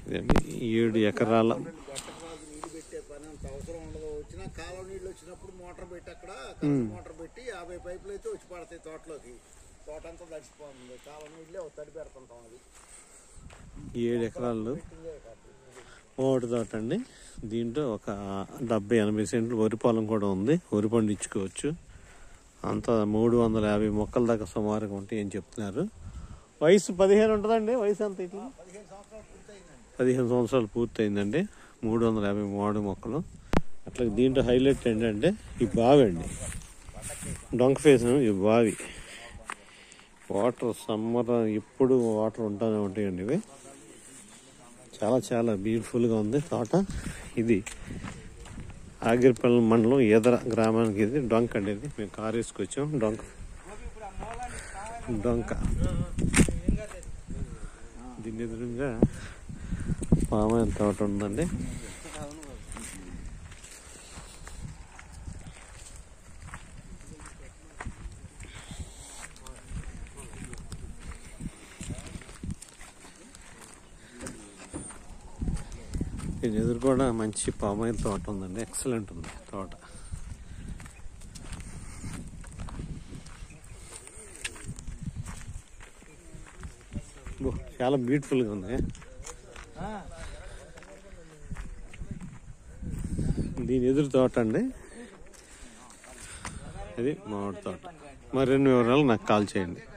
ఇదండి ఏడు ఎకరాల గట్టకరాజు నీళ్లు పెట్టే పని అంత అవసరం ఉండదు వచ్చినా కాలువ నీళ్ళు వచ్చినప్పుడు మోటార్ పెట్టి అక్కడ కరెంట్ మోటార్ పెట్టి యాభై పైపులు అయితే వచ్చి పడతాయి తోటలోకి తోట అంతా తడిసిపోతుంది కాలువ నీళ్ళే తడి పెడుతుంటాం అది ఏడు ఎకరాలు పెట్టిందే కాదు. మామిడి తోట అండి దీంట్లో ఒక డెబ్బై ఎనభై సెంట్లు వరి పొలం కూడా ఉంది వరి పండించుకోవచ్చు అంతా మూడు వందల యాభై మొక్కల దాకా సుమారుగా ఉంటాయి అని చెప్తున్నారు వయసు పదిహేను ఉంటుందండి వయసు ఎంత ఇట్లా పదిహేను సంవత్సరాలు పూర్తయిందండి పదిహేను సంవత్సరాలు పూర్తయిందండి మూడు వందల యాభై మామిడి మొక్కలు అట్లా దీంట్లో హైలైట్ ఏంటంటే ఈ బావి అండి డొంక ఫేస్ ఈ బావి వాటర్ సమ్మర్ ఎప్పుడు వాటర్ ఉంటానే ఉంటాయండి ఇవి చాలా చాలా బ్యూటిఫుల్గా ఉంది తోట ఇది ఆగిరిపల్లి మండలం ఈదర గ్రామానికి ఇది డొంక అండి ఇది మేము కారు వేసుకొచ్చాం డొంక డొంక దీని ఎదురుగా పామాయిల్ తోట ఉందండి దీని ఎదురు కూడా మంచి పామాయిల్ తోట ఉందండి ఎక్సలెంట్ ఉంది తోట బో, చాలా బ్యూటిఫుల్గా ఉంది దీని ఎదురు తోట అండి ఇది మామిడి తోట మరిన్ని వివరాలు నాకు కాల్ చేయండి